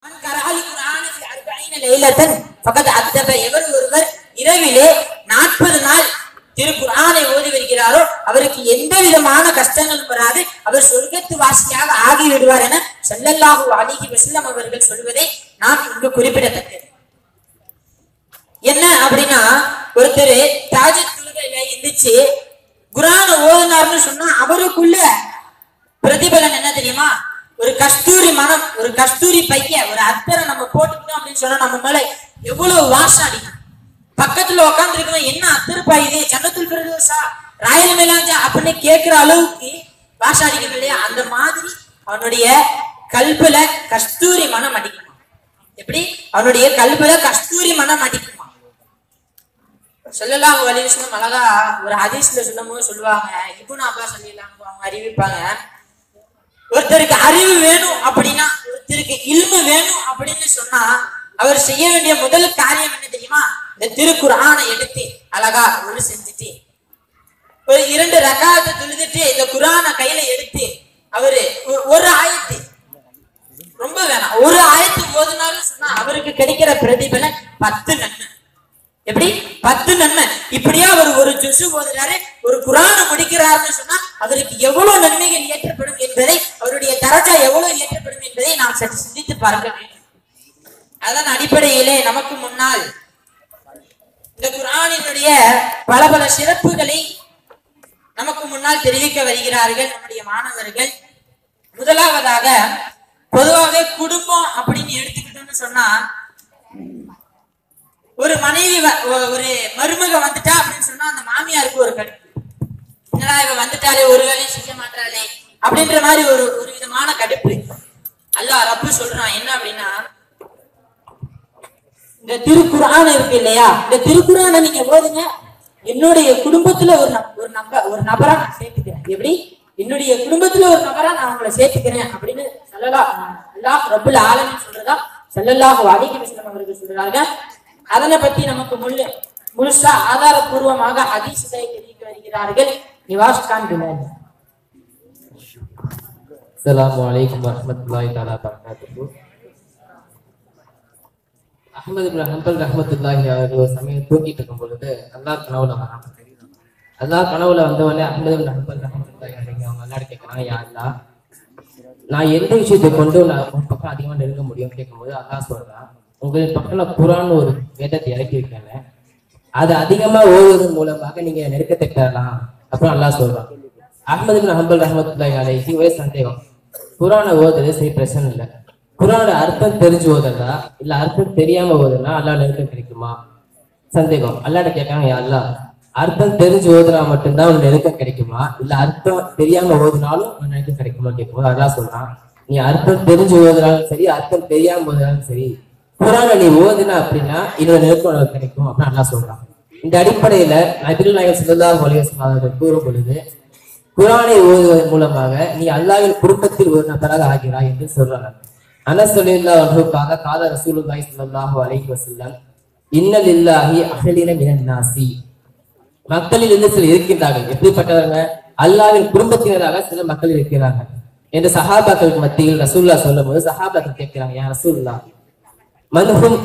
மன் கரஹல் குர்ஆன ஃபி அர்பஈன லைலத்தன் ஃபகத் அத்தப எவர் ஒருவர் இரவிலே நாற்பது நாள் திருக்குர்ஆனை ஓதி வருகிறாரோ அவருக்கு எந்த விதமான கஷ்டங்களும் வராது அவர் சொர்க்கத்து வாசியாக ஆகி விடுவார் என ஸல்லல்லாஹு அலைஹி வஸல்லம் அவர்கள் சொல்வதை நாம் இங்கு குறிப்பிடத்தக்கது என்ன அப்படின்னா ஒருத்தர் தாஜத் தொழுகையில எந்திரிச்சு குரான ஓதுனார்னு சொன்னா அவருக்குள்ள பிரதிபலன் என்ன தெரியுமா ஒரு கஸ்தூரி மனம் ஒரு கஸ்தூரி பைய ஒரு அத்தரை நம்ம போட்டுக்கிட்டோம் அப்படின்னு சொன்னா நம்ம மேல எவ்வளவு வாசம் அடிக்கும் பக்கத்துல உட்கார்ந்து இருக்கணும் என்ன அத்தர் பாயுது ஜன்னத்துல் பிரதோஷா ராயல் மேலாஞ்சா அப்படின்னு கேட்கிற அளவுக்கு வாசம் அடிக்கிறது இல்லையா அந்த மாதிரி அவனுடைய கல்புல கஸ்தூரி மனம் அடிக்குமா எப்படி அவனுடைய கல்புல கஸ்தூரி மனம் அடிக்குமா சொல்லலாம் வலிவிசனம் அழகா ஒரு ஹதீஸ்ல சொல்லும் போது சொல்லுவாங்க இபுன் அப்பா சொல்லிடலாம் அவங்க அறிவிப்பாங்க ஒருத்தருக்கு அறிவு வேணும் அப்படின்னா ஒருத்தருக்கு இல்மு வேணும் அப்படின்னு சொன்னா அவர் செய்ய வேண்டிய முதல் காரியம் என்ன தெரியுமா இந்த திருக்குறானை எடுத்து அழகா ஒன்று செஞ்சுட்டு ஒரு இரண்டு ரகாத்தை தொழுதுட்டு இந்த குரானை கையில எடுத்து அவரு ஒ- ஒரு ஆயத்து ரொம்ப வேணாம் ஒரு ஆயத்து ஓதுனாலும் சொன்னா அவருக்கு கிடைக்கிற பிரதிபலன் பத்து நன்மை எப்படி பத்து நன்மை இப்படியா அவர் ஒரு ஜுசு ஓதுறாரு ஒரு குரானை முடிக்கிறாருன்னு சொன்னா அவருக்கு எவ்வளவு நன்மைகள் ஏற்றப்படும் என்பதை அவருடைய தரஜா எவ்வளவு ஏற்றப்படும் என்பதை நாம் சற்று சிந்தித்து பார்க்க வேண்டும் அதன் அடிப்படையிலே நமக்கு முன்னால் இந்த குரானினுடைய பல பல சிறப்புகளை நமக்கு முன்னால் தெரிவிக்க வருகிறார்கள் நம்முடைய மாணவர்கள் முதலாவதாக பொதுவாகவே குடும்பம் அப்படின்னு எடுத்துக்கிட்டோம்னு சொன்னா ஒரு மனைவி வ- ஒ- ஒரு மருமக வந்துட்டா அப்படின்னு சொன்னா அந்த மாமியாருக்கு ஒரு கடுப்பு என்னடா இவ வந்துட்டாலே ஒரு வேலையும் செய்ய மாட்டாளே அப்படின்ற மாதிரி ஒரு ஒரு விதமான கடுப்பு அல்லாஹ் ரப்பு சொல்றான் என்ன அப்படின்னா இந்த திருக்குறான் இருக்கு இல்லையா இந்த திருக்குறானை நீங்க ஓதுங்க என்னுடைய குடும்பத்துல ஒரு நப- ஒரு நப ஒரு நபரா நான் சேர்த்துக்கிறேன் எப்படி என்னுடைய குடும்பத்துல ஒரு நபரா நான் உங்களை சேர்த்துக்கிறேன் அப்படின்னு சொல்லலா அல்லாஹ் ரப்புல் ஆலமின் சொல்றதா ஸல்லல்லாஹு அலைஹி வஸல்லம் அவர்கள் சொல்றாங்க அதனை பத்தி நமக்கு முழு முழுசா ஆதாரபூர்வமாக ஹதீஸ்களை தெரிவிக்க வருகிறார்கள் நிவாஸ் கான் பிலால் அஸ்ஸலாமு அலைக்கும் வரஹ்மத்துல்லாஹி தஆலா பரகாத்துஹு அஹ்மது இப்னு ஹம்பல் ரஹ்மத்துல்லாஹி அவர்கள் ஒரு சமயம் தூங்கிட்டு இருக்கும் பொழுது அல்லாஹ் கனவுல வரான் அல்லாஹ் கனவுல வந்தவொடனே அஹ்மது இப்னு ஹம்பல் ரஹ்மத்துல்லாஹி அலைஹி அவங்க அல்லாஹ் கேட்கறாங்க யா அல்லாஹ் நான் எந்த விஷயத்தை கொண்டு நான் உன் பக்கம் அதிகமா நெருங்க முடியும் கேட்கும்போது அல்லாஹ் சொல்றான் உங்களின் பக்கம் நான் குரான் ஒரு வேதத்தை இறக்கி வைக்கிறேன் அது அதிகமா ஓதுவதன் மூலமாக நீங்க நெருக்கத்தை பெறலாம் அப்புறம் அல்லாஹ் சொல்றான் அஹ்மது பின் ஹம்பல் ரஹமத்துல்லாஹி அலைஹி ஒரே சந்தேகம் குரானை ஓதுறது சரி பிரச்சனை இல்லை குரானோட அர்த்தம் தெரிஞ்சு ஓதுறதா இல்ல அர்த்தம் தெரியாம ஓதுனா அல்லாஹ் நெருக்கம் கிடைக்குமா சந்தேகம் அல்லாட்ட கேட்காங்க யா அல்லாஹ் அர்த்தம் தெரிஞ்சு ஓதுனா மட்டும்தான் உனக்கு நெருக்கம் கிடைக்குமா இல்ல அர்த்தம் தெரியாம ஓதுனாலும் உனக்கு நெருக்கம் கிடைக்குமா கேட்கும்போது அல்லாஹ் சொல்றான் நீ அர்த்தம் தெரிஞ்சு ஓதுனாலும் சரி அர்த்தம் தெரியாம ஓதுனாலும் சரி குரானை நீ ஓதுன அப்படின்னா இன்னொரு நெருக்கம் உனக்கு கிடைக்கும் அப்படின்னு அல்லாஹ் சொல்றான் இந்த அடிப்படையில நபிகள் நாயகம் ஸல்லல்லாஹு அலைஹி வஸல்லம் அவர்கள் கூறும் பொழுது குரானை ஓதுவதன் மூலமாக நீ அல்லாஹ்வின் குடும்பத்தில் ஒரு நபராக ஆகிறாய் என்று சொல்றாங்க அனஸ் ரலியல்லாஹு அன்ஹு கால கால ரசூலுல்லாஹி ஸல்லல்லாஹு அலைஹி வஸல்லம் இன்னல் இல்லாஹி அஹலின மினன் நாசி மக்களில் இருந்து சிலர் இருக்கின்றார்கள் எப்படிப்பட்டவங்க அல்லாஹ்வின் குடும்பத்தினராக சில மக்கள் இருக்கிறாங்க என்று சஹாபாக்களுக்கு மத்தியில் ரசூல்லா சொல்லும் போது சஹாபாக்கள் கேட்கிறாங்க யா ரசூல்லா மன்ஹும்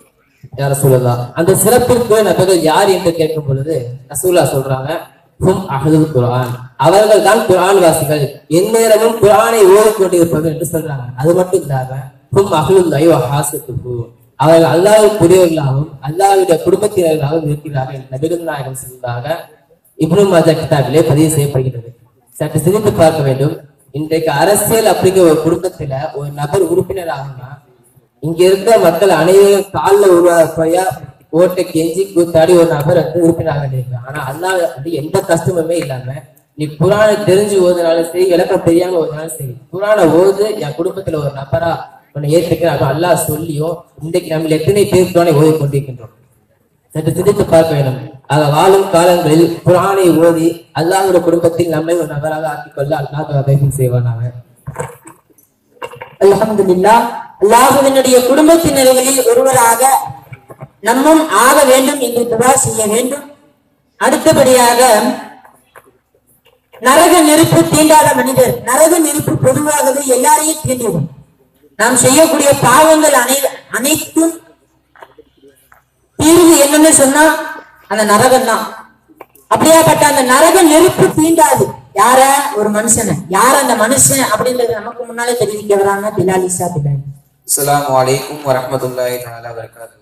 யா ரசூலுல்லா அந்த சிறப்பிற்கு நபர்கள் யார் என்று கேட்கும் பொழுது ரசூல்லா சொல்றாங்க ஹும் அஹ்லுல் குர்ஆன் அவர்கள் தான் குர்ஆன் வாசிகள் எந்நேரமும் குர்ஆனை ஓதிக்கொண்டிருப்பவர்கள் என்று சொல்றாங்க அது மட்டும் இல்லாம ஹும் அஹ்லுல் லை வஹாசுத்துஹு அவர்கள் அல்லாஹ்வுக்கு புரியவர்களாகவும் அல்லாஹ்வுடைய குடும்பத்தினர்களாகவும் இருக்கிறார்கள் என்று நபிகள் நாயகம் சொல்றாங்க இப்னு மாஜா கிதாபிலே பதிவு செய்யப்படுகிறது சற்று சிந்தித்து பார்க்க வேண்டும் இன்றைக்கு அரசியல் அப்படிங்கிற ஒரு குடும்பத்துல ஒரு நபர் உறுப்பினர் ஆகுனா இங்க இருக்கிற மக்கள் அனைவரும் காலில் உருவாக்கையா ஓட்டை கெஞ்சி கூத்தாடி ஒரு நபர் வந்து உறுப்பினராக வேண்டியிருக்காங்க ஆனா அல்லாஹ் வந்து எந்த கஷ்டமுமே இல்லாம நீ குரானை தெரிஞ்சு ஓதுனாலும் சரி விளக்கம் தெரியாம ஓதுனாலும் சரி குரானை ஓது என் குடும்பத்துல ஒரு நபரா உன்னை ஏற்றுக்கிறேன் அப்ப அல்லாஹ் சொல்லியும் இன்றைக்கு நம்ம எத்தனை பேர் குரானை ஓதி கொண்டிருக்கின்றோம் சற்று சிந்தித்து பார்க்க வேண்டும் ஆக வாழும் காலங்களில் குரானை ஓதி அல்லாஹ்வுடைய குடும்பத்தில் நம்மை ஒரு நபராக ஆக்கிக் கொள்ள அல்லாஹ் தயவு செய்வானாக அல்ஹம்துலில்லாஹ் அல்லாஹுவினுடைய குடும்பத்தினர்களில் ஒருவராக நம்மும் ஆக வேண்டும் என்று துவா செய்ய வேண்டும் அடுத்தபடியாக நரக நெருப்பு தீண்டாத மனிதர் நரக நெருப்பு பொதுவாகவே எல்லாரையும் தீண்டிடும் நாம் செய்யக்கூடிய பாவங்கள் அனை அனைத்தும் தீர்வு என்னன்னு சொன்னா அந்த நரகம் தான் அப்படியாப்பட்ட அந்த நரக நெருப்பு தீண்டாது யார ஒரு மனுஷனை யார் அந்த மனுஷன் அப்படின்றது நமக்கு முன்னாலே தெரிவிக்க வராங்க பிலாலிசா பிலாலி அஸ்ஸலாமு அலைக்கும் வரஹ்மத்துல்லாஹி தஆலா வபரகாத்துஹு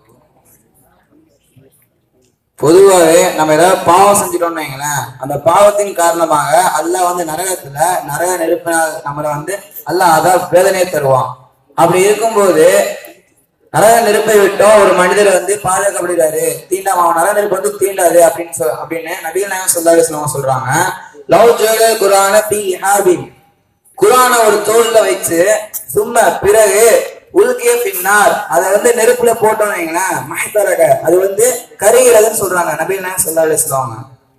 பொதுவாகவே நம்ம ஏதாவது பாவம் செஞ்சிட்டோம்னு வைங்களேன் அந்த பாவத்தின் காரணமாக அல்லாஹ் வந்து நரகத்துல நரக நெருப்பினால் நம்மளை வந்து அல்லாஹ் அதான் வேதனையை தருவான் அப்படி இருக்கும்போது நரக நெருப்பை விட்டோம் ஒரு மனிதர் வந்து பாதுகாக்கப்படுகிறாரு தீண்டாம அவன் நரக நெருப்பு வந்து தீண்டாது அப்படின்னு சொல் அப்படின்னு நபிகள் நாயகம் சொல்லாத சொல்லுவாங்க சொல்றாங்க லவ் ஜோல குரான பி ஹாபின் குரானை ஒரு தோல்ல வச்சு சும்மா பிறகு உள்கிய பின்னார் அதை வந்து நெருப்புல போட்டோம்னு வைங்களேன் மஹத்தரக அது வந்து கரிகிறதுன்னு சொல்றாங்க நபிகள் நாயகம் சொல்லாத சொல்லுவாங்க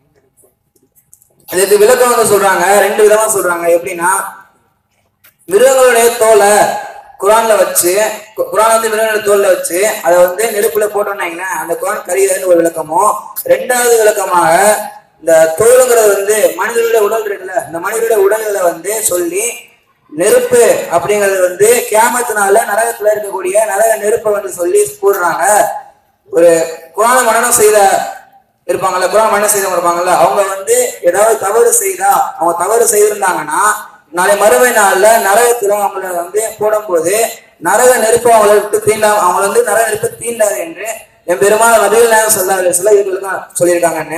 இதுக்கு விளக்கம் வந்து சொல்றாங்க ரெண்டு விதமா சொல்றாங்க எப்படின்னா மிருகங்களுடைய தோலை குரான்ல வச்சு கு- குரான் வந்து மிருகங்களுடைய தோல்ல வச்சு அதை வந்து நெருப்புல போட்டோம்னாங்கன்னா அந்த குரான் கரியுதுன்னு ஒரு விளக்கமும் ரெண்டாவது விளக்கமாக இந்த தோலுங்கிறது வந்து மனிதனுடைய உடல் இருக்குல்ல இந்த மனிதனுடைய உடல்களை வந்து சொல்லி நெருப்பு அப்படிங்கிறது வந்து கேமத்தினால நரகத்துல இருக்கக்கூடிய நரக நெருப்பை வந்து சொல்லி கூடுறாங்க ஒரு குரான மனனம் செய்த இருப்பாங்கல்ல குரான் மன்ன செய்தவங்க இருப்பாங்கல்ல அவங்க வந்து ஏதாவது தவறு செய்தா அவங்க தவறு செய்திருந்தாங்கன்னா நாளை மறுமை நாள்ல நரகத்துல அவங்கள வந்து போடும்போது நரக நெருப்பு அவங்கள விட்டு தீண்டா அவங்கள வந்து நரக நெருப்பு தீண்டாது என்று என் பெருமான நபிகள் நாயகம் சொல்லாத சொல்ல இவங்களுக்கு சொல்லியிருக்காங்கன்னு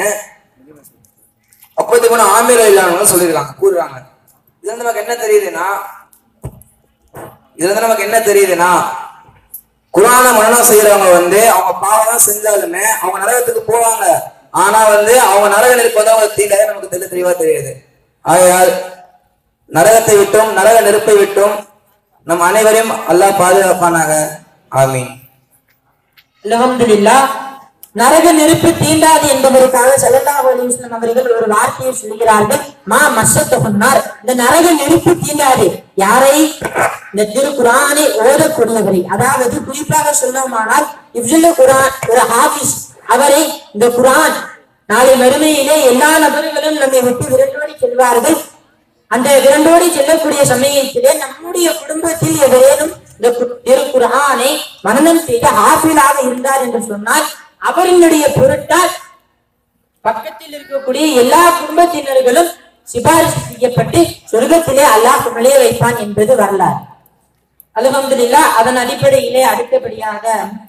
அப்போதைக்கு கூட ஆமீர இல்லாம சொல்லியிருக்காங்க கூறுறாங்க இதுல இருந்து நமக்கு என்ன தெரியுதுன்னா இதுல இருந்து நமக்கு என்ன தெரியுதுன்னா குரான மரணம் செய்யறவங்க வந்து அவங்க பாவம் செஞ்சாலுமே அவங்க நரகத்துக்கு போவாங்க ஆனா வந்து அவங்க நரக நெருப்பு வந்து அவங்க தீண்டாத நமக்கு தெளி தெளிவா தெரியுது ஆகையால் நரகத்தை விட்டும் நரக நெருப்பை விட்டும் நம் அனைவரையும் அல்லாஹ் பாதுகாப்பானாக ஆமீன் அல்ஹம்துலில்லாஹ் நரக நெருப்பு தீண்டாது என்பதற்காக ஸல்லல்லாஹு அலைஹி வஸல்லம் அவர்கள் ஒரு வார்த்தையை சொல்கிறார்கள் மா மஸ்ஸத்துஹுன்னார் இந்த நரக நெருப்பு தீண்டாது யாரை இந்த திருக்குரானை ஓதக்கூடியவரை அதாவது குறிப்பாக சொல்லமானால் இவ்ஜுல் குரான் ஒரு ஹாஃபிஸ் அவரை இந்த குரான் நாளை மறுமையிலே எல்லா நபர்களும் நம்மை விட்டு விரண்டோடி செல்வார்கள் அந்த விரண்டோடி செல்லக்கூடிய சமயத்திலே நம்முடைய குடும்பத்தில் எவரேனும் இந்த கு- திருக்குர்ஆனை மனனம் செய்த ஆஃபிலாக இருந்தார் என்று சொன்னால் அவரினுடைய பொருட்டால் பக்கத்தில் இருக்கக்கூடிய எல்லா குடும்பத்தினர்களும் சிபாரிசு செய்யப்பட்டு சொர்க்கத்திலே அல்லாஹ் நுழைய வைப்பான் என்பது வரலாறு அல்ஹம்துலில்லாஹ் அதன் அடிப்படையிலே அடுத்தபடியாக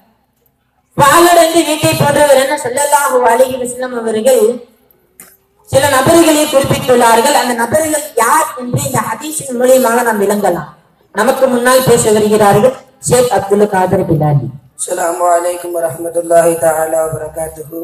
பாலடைந்து வீட்டை போன்றவர் என்ன ஸல்லல்லாஹு அலைஹி வஸல்லம் அவர்கள் சில நபர்களை குறிப்பிட்டுள்ளார்கள் அந்த நபர்கள் யார் என்று இந்த ஹதீஸின் மூலியமாக நாம் விளங்கலாம் நமக்கு முன்னால் பேச வருகிறார்கள் ஷேக் அப்துல் காதர் பிலாலி அஸ்ஸலாமு அலைக்கும் வரஹ்மத்துல்லாஹி தஆலா வபரகாத்துஹு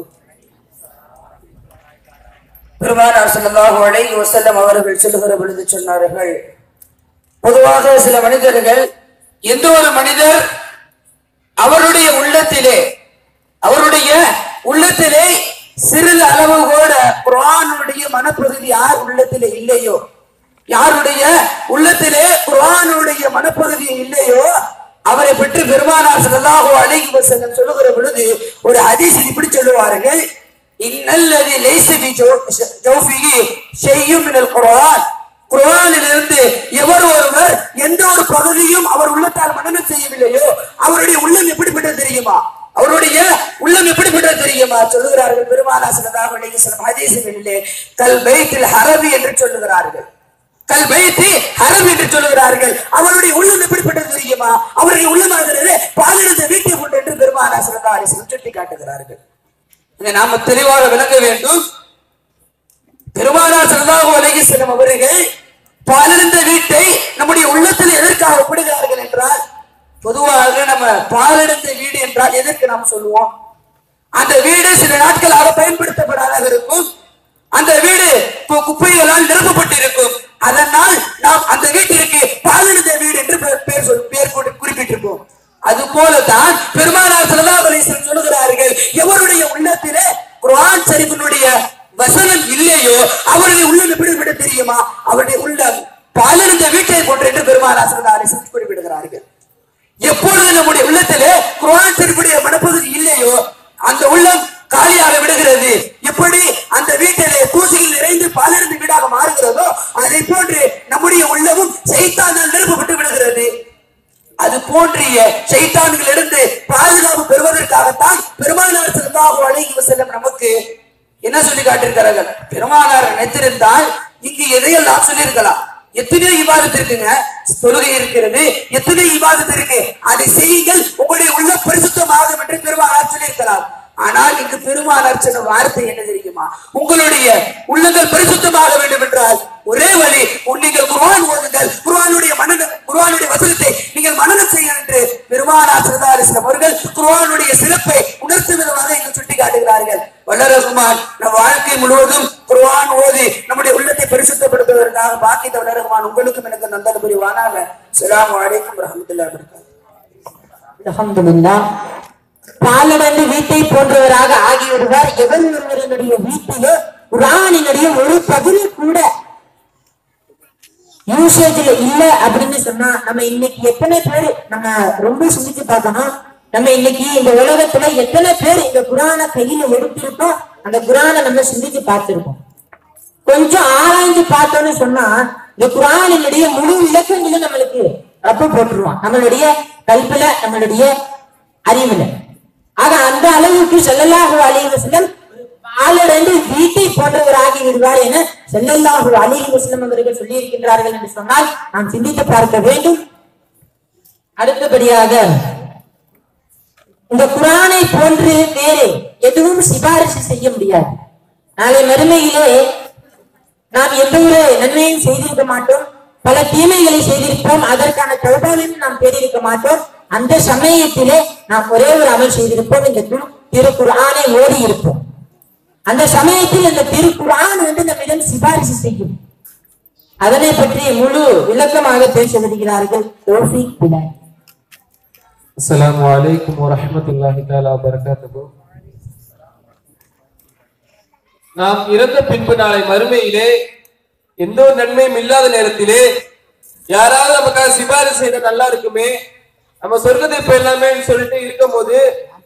பெருமானார் ஸல்லல்லாஹு அலைஹி வஸல்லம் அவர்கள் சொல்லுகிற பொழுது சொன்னார்கள் பொதுவாக சில மனிதர்கள் எந்த ஒரு மனிதர் அவருடைய உள்ளத்திலே அவருடைய உள்ளத்திலே சிறிது அளவு கூட குர்ஆனுடைய மனப்பகுதி யார் உள்ளத்திலே இல்லையோ யாருடைய உள்ளத்திலே குர்ஆனுடைய மனப்பகுதி இல்லையோ அவரை பற்றி பெருமானார் ஸல்லல்லாஹு அலைஹி வஸல்லம் சொல்லுகிற பொழுது ஒரு ஹதீஸில் இப்படி சொல்லுவார்கள் இன்னல்லதி லைஸ ஃபி ஜௌ- ஜௌஃபிஹி ஷையும் மினல் குர்ஆன் குர்ஆனிலிருந்து எவர் ஒருவர் எந்த ஒரு பகுதியும் அவர் உள்ளத்தால் மனனம் செய்யவில்லையோ அவருடைய உள்ளம் எப்படிப்பட்டது தெரியுமா அவருடைய உள்ளம் எப்படிப்பட்டது தெரியுமா சொல்லுகிறார்கள் பெருமானா ஸல்லல்லாஹு அலைஹி வஸல்லம் ஹதீஸுகளிலே கல் பைத்தில் ஹரபி என்று சொல்லுகிறார்கள் கல் பைத்தி ஹரம் என்று சொல்லுகிறார்கள் அவருடைய உள்ளம் எப்படிப்பட்டது தெரியுமா அவருடைய உள்ளமாகிறது பாலிருந்த வீட்டை கொண்டு என்று பெருமானா ஸல்லல்லாஹு அலைஹி வஸல்லம் சுட்டி காட்டுகிறார்கள் இதை நாம தெளிவாக விளங்க வேண்டும் பெருமானார் ஸல்லல்லாஹு அலைஹி வஸல்லம் அவர்கள் பாலிருந்த வீட்டை நம்முடைய உள்ளத்தில் எதற்காக ஒப்பிடுகிறார்கள் என்றால் பொதுவாக நம்ம பாலிருந்த வீடு என்றால் எதற்கு நாம் சொல்லுவோம் அந்த வீடு சில நாட்களாக பயன்படுத்தப்படாத இருக்கும் அந்த வீடு கு- குப்பைகளால் நிரப்பப்பட்டிருக்கும் அதனால் நாம் அந்த வீட்டிற்கு பாலிருந்த வீடு என்று பெ- பெயர் சொல் பெயர் போட்டு குறிப்பிட்டிருப்போம் அது போலதான் பெருமானார் ஸல்லல்லாஹு அலைஹி வஸல்லம் சொல்லுகிறார்கள் எவருடைய உள்ளத்திலே குர்ஆன் ஷரீஃபினுடைய வசனம் இல்லையோ அவருடைய உள்ளம் எப்படிப்பட்ட தெரியுமா அவருடைய உள்ளம் பாலிருந்த வீட்டை போன்று என்று பெருமானார் ஸல்லல்லாஹு அலைஹி வஸல்லம் குறிப்பிடுகிறார்கள் எப்பொழுது நம்முடைய உள்ளத்திலே குர்ஆன் ஷரீஃபுடைய மனப்பகுதி இல்லையோ அந்த உள்ளம் காலியாக விடுகிறது எப்படி அந்த வீட்டிலே தூசிகள் நிறைந்து பாலிருந்து வீடாக மாறுகிறதோ அதை போன்று நம்முடைய உள்ளமும் செய்தானால் நிரப்பப்பட்டு விடுகிறது அது சைத்தான்களிலிருந்து பாதுகாப்பு பெறுவதற்காகத்தான் பெருமானார் ஸல்லல்லாஹு அலைஹி வஸல்லம் நமக்கு என்ன சொல்லி காட்டியிருக்கிறார்கள் பெருமானார் நினைத்திருந்தால் இங்கு எதையெல்லாம் சொல்லியிருக்கலாம் எத்தனை இபாதத்து இருக்குங்க தொழுகை இருக்கிறது எத்தனை இபாதத்து இருக்கு அதை செய்யுங்கள் உங்களுடைய உள்ள பரிசுத்தமாகும் என்று பெருமானார் சொல்லியிருக்கலாம் ஆனால் இங்கு பெருமானார் சொன்ன வார்த்தை என்ன தெரியுமா உங்களுடைய உள்ளங்கள் பரிசுத்தமாக வேண்டும் என்றால் ஒரே வழி உன் நீங்கள் குர்ஆன் ஓதுங்கள் குர்ஆனுடைய மனன குர்ஆனுடைய வசனத்தை நீங்கள் மனனம் செய்ய என்று பெருமானார் சிறதாரிசனம் அவர்கள் குர்ஆனுடைய சிறப்பை உணர்த்தும் விதமாக இங்கு சுட்டி காட்டுகிறார்கள் வல்லரகுமான் நம் வாழ்க்கை முழுவதும் குர்ஆன் ஓதி நம்முடைய உள்ளத்தை பரிசுத்தப்படுத்துவதற்காக பாக்கி வல்லரகுமான் உங்களுக்கும் எனக்கு நந்தன புரிவானாக அஸ்ஸலாமு அலைக்கும் வரஹ்மத்துல்லாஹி வபரகாத்துஹு அல்ஹம்துலில்லாஹ் பாலடந்து வீட்டை போன்றவராக ஆகிவிடுவார் எவர் ஒருவரினுடைய வீட்டிலே குரானினுடைய ஒரு பகுதி கூட யூசேஜ்ல இல்ல அப்படின்னு சொன்னா நம்ம இன்னைக்கு எத்தனை பேர் நம்ம ரொம்ப சிந்திச்சு பார்க்கணும் நம்ம இன்னைக்கு இந்த உலகத்துல எத்தனை பேர் இந்த குரானை கையில எடுத்திருக்கோம் அந்த குரானை நம்ம சிந்திச்சு பார்த்திருக்கோம் கொஞ்சம் ஆராய்ஞ்சு பார்த்தோம்னு சொன்னா இந்த குரானினுடைய முழு விளக்கங்களும் நம்மளுக்கு ரப்ப போட்டுருவான் நம்மளுடைய கல்வில நம்மளுடைய அறிவுல ஆக அந்த அளவுக்கு செல்லல்லாஹு அலைஹி வஸல்லம் ஆளரண்டு வீட்டை போன்றவராகி விடுவார் என செல்லல்லாஹு அலைஹி வஸல்லம் அவர்கள் சொல்லி இருக்கின்றார்கள் என்று சொன்னால் நாம் சிந்தித்து பார்க்க வேண்டும் அடுத்தபடியாக இந்த குரானை போன்று வேறு எதுவும் சிபாரிசு செய்ய முடியாது நாளை மறுமையிலே நாம் எந்த ஒரு நன்மையும் செய்திருக்க மாட்டோம் பல தீமைகளை செய்திருப்போம் அதற்கான தௌபாவையும் நாம் பெற்றிருக்க மாட்டோம் அந்த சமயத்திலே நாம் ஒரே ஒரு அமல் செய்திருப்போம் இந்த திரு திருக்குர்ஆனை ஓடி இருப்போம் அந்த சமயத்தில் இந்த திருக்குர்ஆன் வந்து நம்மிடம் சிபாரிசு செய்யும் அதனை பற்றி முழு விளக்கமாக பேச வருகிறார்கள் தோஃபிக் பிலாய் السلام عليكم ورحمة الله تعالى وبركاته நாம் இறந்த பின்பு நாளை மறுமையிலே எந்த ஒரு நன்மையும் இல்லாத நேரத்திலே யாராவது நமக்காக சிபாரிசு செய்த நல்லா இருக்குமே நம்ம சொர்க்கத்தை போயிடலாமே சொல்லிட்டு இருக்கும்போது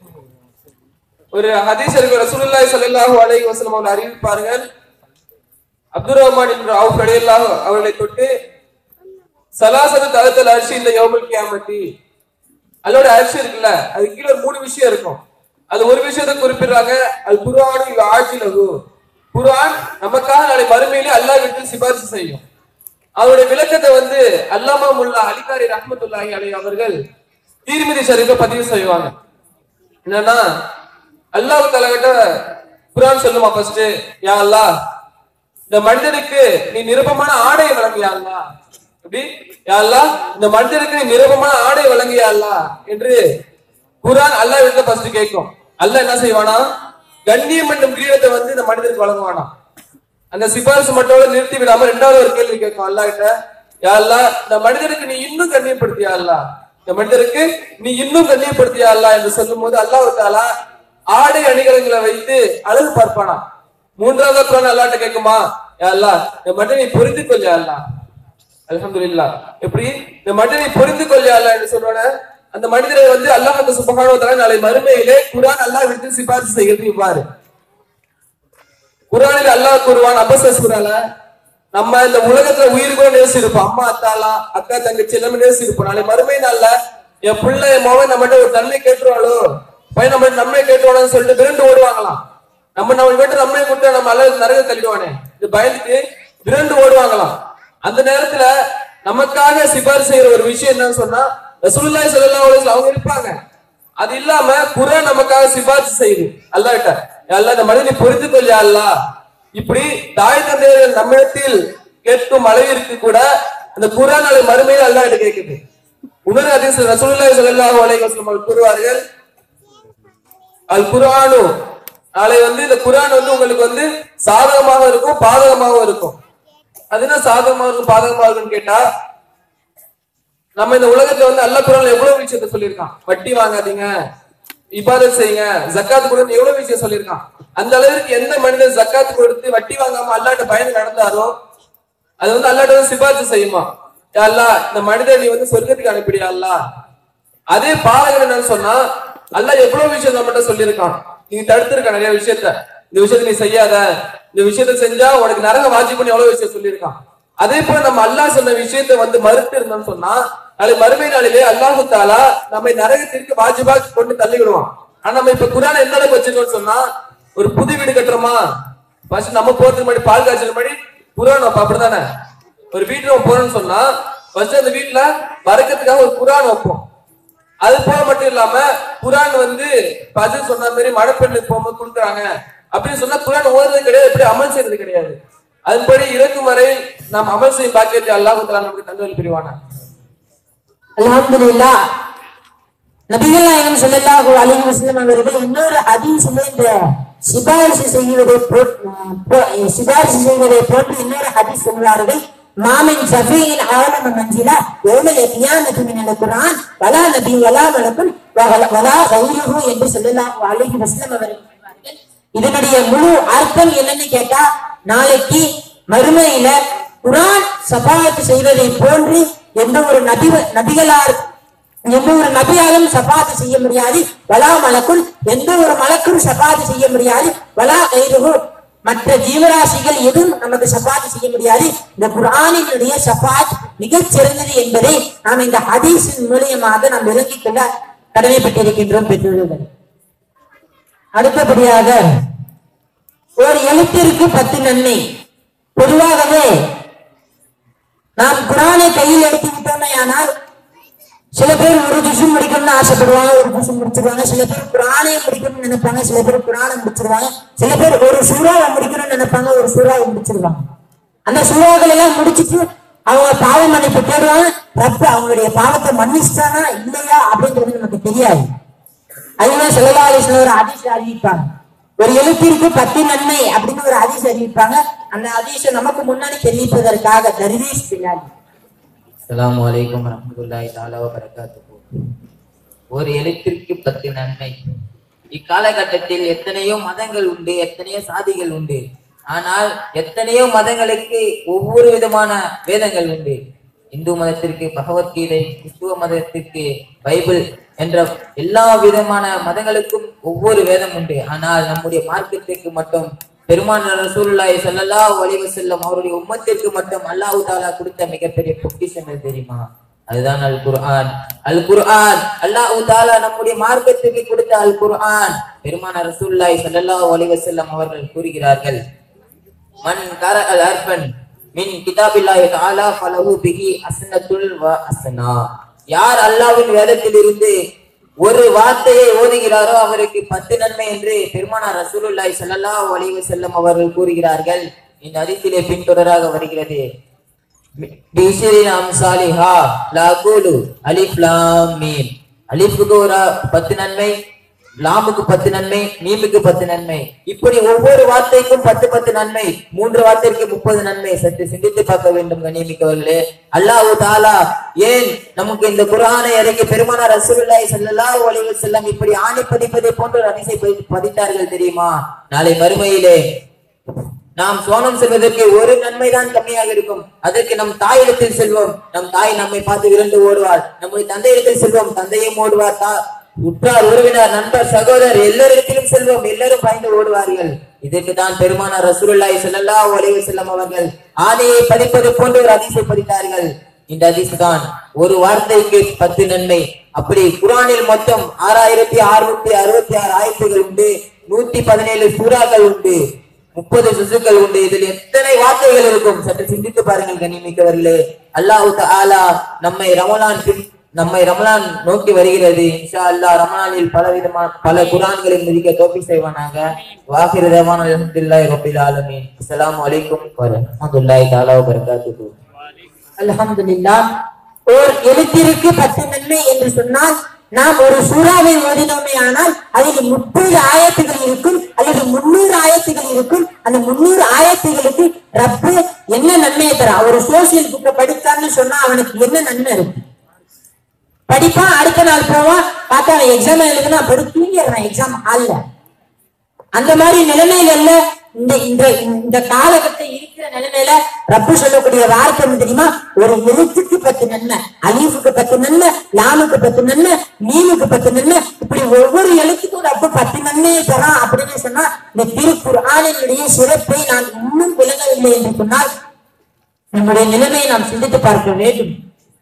ஒரு ஹதீஸ் இருக்கு ரசூலுல்லாஹி ஸல்லல்லாஹு அலைஹி வஸல்லம் அவர்கள் அறிவிப்பார்கள் அப்துர் ரஹ்மான் என்ற அவுஃப் ரலியல்லாஹு அவர்களை தொட்டு சலாசத்து தகத்தல் அரிசி இந்த யோமுல் கியாமத்தி அதோட அரிசி இருக்குல்ல அது கீழே ஒரு மூணு விஷயம் இருக்கும் அது ஒரு விஷயத்தை குறிப்பிடுறாங்க அது குர்ஆனு இவ ஆட்சிலகு குர்ஆன் நமக்காக நாளை மறுமையிலே அல்லாஹ் வீட்டில் சிபாரிசு செய்யும் அதோட விளக்கத்தை வந்து அல்லாமா முல்லா அலிகாரி ரஹ்மத்துல்லாஹி அலை அவர்கள் தீர்மிதி ஷரீஃபை பதிவு செய்வாங்க என்னன்னா அல்லாஹ் தலைகிட்ட குர்ஆன் சொல்லுமா ஃபர்ஸ்ட் யா அல்லாஹ் இந்த மனிதனுக்கு நீ நிருபமான ஆடை வழங்கியா அல்லாஹ் எப்படி யா அல்லாஹ் இந்த மனிதனுக்கு நீ நிருபமான ஆடை வழங்கியா அல்லாஹ் என்று குர்ஆன் அல்லாஹ் விட்டு ஃபர்ஸ்ட் கேட்கும் அல்லாஹ் என்ன செய்வானா கண்ணியம் என்னும் கிரீடத்தை வந்து இந்த மனிதனுக்கு வழங்குவானா அந்த சிபாரிசு மட்டும் நிறுத்தி விடாம ரெண்டாவது ஒரு கேள்வி கேட்கும் அல்லாஹ் கிட்ட யா அல்லாஹ் இந்த மனிதனுக்கு நீ இன்னும் கண்ணியப்படுத்தியா அல்லாஹ் இந்த மனிதருக்கு நீ இன்னும் கண்ணியப்படுத்தியா அல்லாஹ் என்று சொல்லும் போது அல்லாஹ் தாலா ஆடை அணிகலங்களை வைத்து அழகு பார்ப்பானா மூன்றாவது குரான் அல்லாட்ட கேட்குமா யா அல்லாஹ் இந்த மனிதனை புரிந்து கொள்ள அல்லாஹ் அல்ஹம்துலில்லாஹ் எப்படி இந்த மனிதனை புரிந்து கொள்ள அல்லாஹ் என்று சொல்றான அந்த மனிதரை வந்து அல்லாஹ் சுபஹானஹு வ தஆலா நாளை மறுமையிலே குர்ஆன் அல்லாஹ் விட்டு சிபாரிசு செய்கிறது இவ்வாறு குர்ஆனில் அல்லாஹ் கூறுவான் அபச சூறால நம்ம இந்த உலகத்துல உயிர் கூட நேசிருப்போம் அம்மா அத்தாலா அக்கா தங்கச்சி எல்லாமே நேசிருப்போம் நாளை மறுமை நாள்ல என் பிள்ளை என் மகன் நம்மகிட்ட ஒரு நன்மை கேட்டுருவாளோ பையன் நம்ம நன்மை கேட்டுவானு சொல்லிட்டு விரண்டு ஓடுவாங்களாம் நம்ம நம்ம வீட்டு நன்மை கொடுத்தா நம்ம அல்லது நரக தள்ளிடுவானே இது பயந்துட்டு விரண்டு ஓடுவாங்களாம் அந்த நேரத்துல நமக்காக சிபாரிசு செய்யற ஒரு விஷயம் என்னன்னு சொன்னா ரசூலுல்லாஹி ஸல்லல்லாஹு அலைஹி வஸல்லம் அவங்க இருப்பாங்க அது இல்லாம குரான் நமக்காக சிபாரிசு செய்யுது அல்லாஹ்ட்ட அல்லாஹ் இந்த மனிதனை புரிந்து கொள்ள அல்லாஹ் இப்படி தாய் தந்தையர்கள் நம்மிடத்தில் கேட்கும் அளவிற்கு கூட அந்த குரான் நாளை மறுமையில் அல்லாஹ்ட்ட கேட்குது உணர் ஹதீஸ் ரசூலுல்லாஹி ஸல்லல்லாஹு அலைஹி வஸல்லம் அவர்கள் கூறுவார்கள் அல் குர்ஆனு நாளை வந்து இந்த குர்ஆன் வந்து உங்களுக்கு வந்து சாதகமாக இருக்கும் பாதகமாகவும் இருக்கும் அது என்ன சாதகமாக இருக்கும் பாதகமாக இருக்கும்னு கேட்டா நம்ம இந்த உலகத்துல வந்து அல்ல குரான் எவ்வளவு விஷயத்த சொல்லியிருக்கான் வட்டி வாங்காதீங்க இபாதத் செய்யுங்க ஜக்காத்து கொடுத்து எவ்வளவு விஷயம் சொல்லியிருக்கான் அந்த அளவிற்கு எந்த மனிதன் ஜக்காத்து கொடுத்து வட்டி வாங்காம அல்லாட்ட பயந்து நடந்தாரோ அது வந்து அல்லாட்ட வந்து சிபாரிசு செய்யுமா யா அல்லாஹ் இந்த மனிதன் நீ வந்து சொர்க்கத்துக்கு அனுப்பிடியா அல்லாஹ் அதே பாலகன் என்னன்னு சொன்னா அல்லாஹ் எவ்வளவு விஷயம் நம்மகிட்ட சொல்லியிருக்கான் நீ தடுத்திருக்க நிறைய விஷயத்த இந்த விஷயத்த நீ செய்யாத இந்த விஷயத்த செஞ்சா உனக்கு நரக வாஜி பண்ணி எவ்வளவு விஷயம் சொல்லியிருக்கான் அதே போல நம்ம அல்லாஹ் சொன்ன விஷயத்த வந்து மறுத்து இருந்தோம்னு சொன்னா நாளை மறுமை நாளிலே அல்லாஹு தாலா நம்மை நரகத்திற்கு வாஜிபாக் கொண்டு தள்ளிவிடுவான் ஆனா நம்ம இப்ப குரானை எந்த அளவுக்கு வச்சிருக்கோம்னு சொன்னா ஒரு புது வீடு கட்டுறோமா ஃபர்ஸ்ட் நம்ம போறதுக்கு முன்னாடி பால் காய்ச்சல் முன்னாடி குரான் வைப்போம் அப்படிதானே ஒரு வீட்டுல நம்ம போறோம்னு சொன்னா ஃபர்ஸ்ட் அந்த வீட்டுல வரக்கத்துக்காக ஒரு குரான் வைப்போம் அது போல மட்டும் இல்லாம குரான் வந்து பதில் சொன்ன மாதிரி மழைப்பெண்ணுக்கு போகும்போது கொடுக்குறாங்க அப்படின்னு சொன்னா குரான் ஓதுறது கிடையாது எப்படி அமல் செய்யறது கிடையாது அதன்படி இறக்கும் வரை நாம் அமல் செய்யும் பாக்கியத்தை அல்லாஹ் தஆலா நமக்கு தந்தல் புரிவானா அல்ஹம்துலில்லா நபிகள் நாயகம் ஸல்லல்லாஹு அலைஹி வஸல்லம் அவர்கள் இன்னொரு ஹதீஸில் இந்த சிபாரிசு செய்வதை போ- போ- சிபாரிசு செய்வதை போன்று இன்னொரு ஹதீஸ் சொல்வார்கள் மாமின் ஷஃபீயின் ஆலம மஞ்சிலா யௌமல் கியாமத்தி மினல் குர்ஆன் வலா நபி வலா மலக்குன் வ- வலா கைருஹு என்று ஸல்லல்லாஹு அலைஹி வஸல்லம் அவர்கள் சொல்வார்கள் இதனுடைய முழு அர்த்தம் என்னன்னு கேட்டா நாளைக்கு மறுமையில குரான் சபாத்து செய்வதை போன்று எந்த ஒரு நபி நபிகளார் எந்த ஒரு நபியாலும் சபாத்து செய்ய முடியாது வலா மலக்குள் எந்த ஒரு மலக்கும் சபாத்து செய்ய முடியாது வலா கைருகு மற்ற ஜீவராசிகள் எதுவும் நமக்கு சபாத்து செய்ய முடியாது இந்த குரானினுடைய சபாத் மிகச் சிறந்தது என்பதை நாம் இந்த ஹதீஸின் மூலியமாக நாம் விளங்கிக் கொள்ள கடமைப்பட்டிருக்கின்றோம் பெற்றோர்கள் அடுத்தபடியாக ஒரு எழுத்திற்கு பத்து நன்மை பொதுவாகவே நாம் குரானை கையில் எடுத்து விட்டோமே ஆனால் சில பேர் ஒரு ஜுசம் முடிக்கணும்னு ஆசைப்படுவாங்க ஒரு ஜுசம் முடிச்சிருவாங்க சில பேர் குரானை முடிக்கணும்னு நினைப்பாங்க சில பேர் குரானை முடிச்சிருவாங்க சில பேர் ஒரு சூறாவை முடிக்கணும்னு நினைப்பாங்க ஒரு சூறாவை முடிச்சிருவாங்க அந்த சூறாக்கள் எல்லாம் முடிச்சிட்டு அவங்க பாவ மன்னிப்பு தேடுவாங்க ரப்ப அவங்களுடைய பாவத்தை மன்னிச்சிட்டானா இல்லையா அப்படின்றது நமக்கு தெரியாது அதுதான் செல்லலாலேஸ்வரர் ஒரு அதிச அறிவிப்பாங்க ஒரு எழுத்திற்கு பத்து நன்மை அப்படின்னு ஒரு அதிச அறிவிப்பாங்க அந்த அதிச நமக்கு முன்னாடி தெரிவிப்பதற்காக தர்வீஸ் பின்னாடி அஸ்ஸலாமு அலைக்கும் வரஹ்மத்துல்லாஹி தஆலா வபரகாத்துஹு ஒரு எழுத்திற்கு பத்து நன்மை இக்காலகட்டத்தில் எத்தனையோ மதங்கள் உண்டு எத்தனையோ சாதிகள் உண்டு ஆனால் எத்தனையோ மதங்களுக்கு ஒவ்வொரு விதமான வேதங்கள் உண்டு இந்து மதத்திற்கு பகவத்கீதை கிறிஸ்துவ மதத்திற்கு பைபிள் என்ற எல்லா விதமான மதங்களுக்கும் ஒவ்வொரு வேதம் உண்டு ஆனால் நம்முடைய மார்க்கத்திற்கு மட்டும் பெருமான் ரசூலுல்லாஹி ஸல்லல்லாஹு அலைஹி வஸல்லம் அவருடைய உம்மத்திற்கு மட்டும் அல்லாஹ் தாலா கொடுத்த மிகப்பெரிய பொக்கிஷம் எது தெரியுமா அதுதான் அல் குர்ஆன் அல் குர்ஆன் அல்லாஹ் தாலா நம்முடைய மார்க்கத்துக்கு கொடுத்த அல் குர்ஆன் பெருமான ரசூலுல்லாஹி ஸல்லல்லாஹு அலைஹி வஸல்லம் அவர்கள் கூறுகிறார்கள் மன் கர அல் அர்பன் மின் கிதாபில்லாஹி தஆலா ஃபலஹு பிஹி அஸ்னத்துல் வ அஸ்னா யார் அல்லாஹ்வின் வேதத்தில் இருந்து ஒரு வார்த்தையை ஓதுகிறாரோ அவருக்கு பத்து நன்மை என்று பெருமானார் ரசூலுல்லாஹி ஸல்லல்லாஹு அலைஹி வஸல்லம் அவர்கள் கூறுகிறார்கள் இந்த ஹதீஸிலே பின்தொடராக வருகிறது பிஷரின் அம்சாலிஹா லாகுலு அலிஃப் லாம் மீம் அலிஃபுக்கு ஒரு பத்து நன்மை லாமுக்கு பத்து நன்மை மீமுக்கு பத்து நன்மை இப்படி ஒவ்வொரு வார்த்தைக்கும் பத்து பத்து நன்மை மூன்று வார்த்தைக்கு முப்பது நன்மை சற்று சிந்தித்து பார்க்க வேண்டும் கண்ணியமிக்கவர்களே அல்லாஹு தாலா ஏன் நமக்கு இந்த குர்ஆனை இறக்கி பெருமானார் ரசூலுல்லாஹி ஸல்லல்லாஹு அலைஹி வஸல்லம் இப்படி ஆணி பதிப்பதை போன்ற ஒரு அதிசை பதி- பதித்தார்கள் தெரியுமா நாளை மறுமையிலே நாம் சோனம் செல்வதற்கு ஒரு நன்மை தான் கம்மியாக இருக்கும் அதற்கு நம் தாயிடத்தில் செல்வோம் நம் தாய் நம்மை பார்த்து விரண்டு ஓடுவார் நம்முடைய தந்தையிடத்தில் செல்வோம் தந்தையும் ஓடுவார் தா உற்றார் உறவினர் நண்பர் சகோதரர் எல்லோரிடத்திலும் செல்வோம் எல்லாரும் பயந்து ஓடுவார்கள் இதற்கு தான் பெருமானார் ரசூலுல்லாஹி ஸல்லல்லாஹு அலைஹி வஸல்லம் அவர்கள் ஆணையை பதிப்பது போன்ற ஒரு அதிசை பதித்தார்கள் இந்த அதிசு தான் ஒரு வார்த்தைக்கு பத்து நன்மை அப்படி குரானில் மொத்தம் ஆறாயிரத்தி அறுநூத்தி அறுபத்தி ஆறு ஆயத்துகள் உண்டு நூத்தி பதினேழு சூறாக்கள் உண்டு முப்பது சுசுக்கள் உண்டு இதில் எத்தனை வார்த்தைகள் இருக்கும் சற்று சிந்தித்து பாருங்கள் கண்ணியமிக்கவர்களே அல்லாஹ் தஆலா நம்மை ரமலான் பின் நம்மை ரமலான் நோக்கி வருகிறது இன்ஷா அல்லாஹ் ரமலானில் பல விதமான பல குரான்களை மிதிக்க தோப்பி செய்வானாக வாகிரதமான அல்ஹம்துலில்லாஹி ரப்பில் ஆலமீன் அஸ்ஸலாமு அலைக்கும் வரஹ்மத்துல்லாஹி தஆலா வபரகாத்துஹு அல்ஹம்துலில்லாஹ் ஓர் எழுத்திற்கு பத்து நன்மை என்று சொன்னால் நாம் ஒரு சூறாவை ஓதினோமே ஆனால் அதில் முப்பது ஆயத்துகள் இருக்கும் அல்லது முன்னூறு ஆயத்துகள் இருக்கும் அந்த முன்னூறு ஆயத்துகளுக்கு ரப்பு என்ன நன்மையை தரா ஒரு சோசியல் புக்கை படித்தான்னு சொன்னா அவனுக்கு என்ன நன்மை இருக்கு படிப்பான் அடுத்த நாள் போவான் பார்த்தா அவன் எக்ஸாம் எழுதுனா படுத்து தூங்கிடுறான் எக்ஸாம் ஹால்ல அந்த மாதிரி நிலைமைகள்ல இந்த இந்த இந்த காலகட்டம் இருக்கிற நிலைமையில ரப்பு சொல்லக்கூடிய வார்த்தை என்ன தெரியுமா ஒரு எழுத்துக்கு பத்து நன்மை அலீஃபுக்கு பத்து நன்மை லாமுக்கு பத்து நன்மை மீனுக்கு பத்து நன்மை இப்படி ஒவ்வொரு எழுத்துக்கும் ரப்பு பத்து நன்மையை தரான் அப்படின்னு சொன்னா இந்த திருக்குர்ஆனினுடைய சிறப்பை நான் இன்னும் விளங்கவில்லை என்று சொன்னால் நம்முடைய நிலைமையை நாம் சிந்தித்து பார்க்க வேண்டும்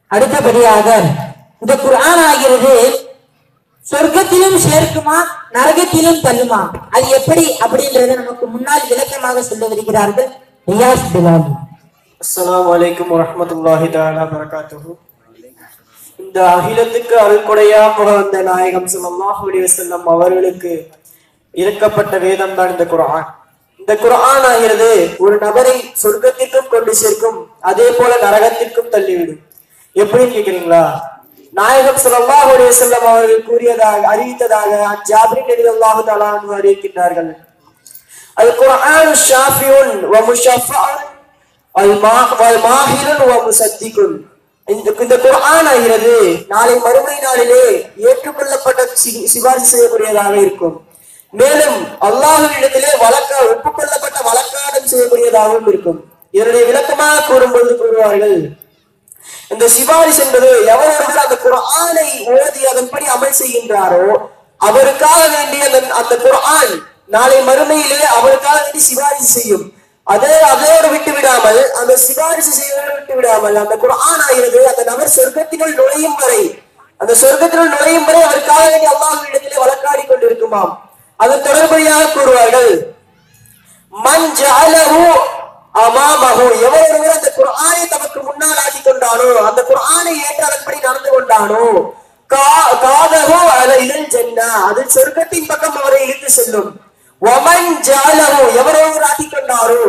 அடுத்தபடியாக இந்த குர்ஆன் ஆகிறது சொர்க்கத்திலும் சேர்க்குமா நரகத்திலும் தள்ளுமா அது எப்படி அப்படின்றத நமக்கு முன்னால் விளக்கமாக சொல்ல வருகிறார்கள் ரியாஸ் பிலாலி அஸ்ஸலாமு அலைக்கும் வரஹ்மத்துல்லாஹி தஆலா பரகாத்துஹு இந்த அகிலத்துக்கு அருள்கொடையாக வந்த நாயகம் ஸல்லல்லாஹு அலைஹி வஸல்லம் அவர்களுக்கு இறக்கப்பட்ட வேதம் தான் இந்த குர்ஆன் இந்த குர்ஆன் ஆகிறது ஒரு நபரை சொர்க்கத்திற்கும் கொண்டு சேர்க்கும் அதே போல நரகத்திற்கும் தள்ளிவிடும் எப்படின்னு கேக்குறீங்களா நாயகம் ஸல்லல்லாஹு அலைஹி வஸல்லம் அவர்கள் கூறியதாக அறிவித்ததாக ஜாபிரின் ரலியல்லாஹு தஆலா அன்ஹு அறிவிக்கின்றார்கள் அல் குர்ஆன் ஷாஃபியுன் வ முஷஃபஅன் அல் மா- வல் மாஹிருன் வ முசத்திகுன் இந்த இந்த குர்ஆன் ஆகிறது நாளை மறுமை நாளிலே ஏற்றுக்கொள்ளப்பட்ட சி- சிபாரிசு செய்யக்கூடியதாக இருக்கும் மேலும் அல்லாஹ்விடத்திலே வழக்க ஒப்புக்கொள்ளப்பட்ட வழக்காடம் செய்யக்கூடியதாகவும் இருக்கும் இதனுடைய விளக்கமாக கூறும்போது கூறுவார்கள் இந்த சிபாரிசு என்பது எவர் ஒருவர் அந்த குர்ஆனை ஓதி அதன்படி அமல் செய்கின்றாரோ அவருக்காக வேண்டிய அந்த அந்த குர்ஆன் நாளை மறுமையிலே அவருக்காக வேண்டி சிபாரிசு செய்யும் அதே அதோடு விட்டு விடாமல் அந்த சிபாரிசு செய்வதை விட்டு விடாமல் அந்த குர்ஆன் ஆகிறது அந்த நபர் சொர்க்கத்தினுள் நுழையும் வரை அந்த சொர்க்கத்தினுள் நுழையும் வரை அவருக்காக வேண்டி அல்லாஹ்விடத்திலே வழக்காடி கொண்டிருக்குமாம் அதன் தொடர்படியாக கூறுவார்கள் மன் ஜஅலஹு அமாமஹு எவர் ஒருவர் அந்த குர்ஆனை தமக்கு முன்னால் ஆக்கி கொண்டானோ அந்த குர்ஆனை ஏற்று அதன்படி நடந்து கொண்டானோ கா- காதஹு அலையில் ஜன்னா அது சொர்க்கத்தின் பக்கம் அவரை இழுத்து செல்லும் வமன் ஜஅலஹு எவர் ஒருவர் ஆக்கி கொண்டாரோ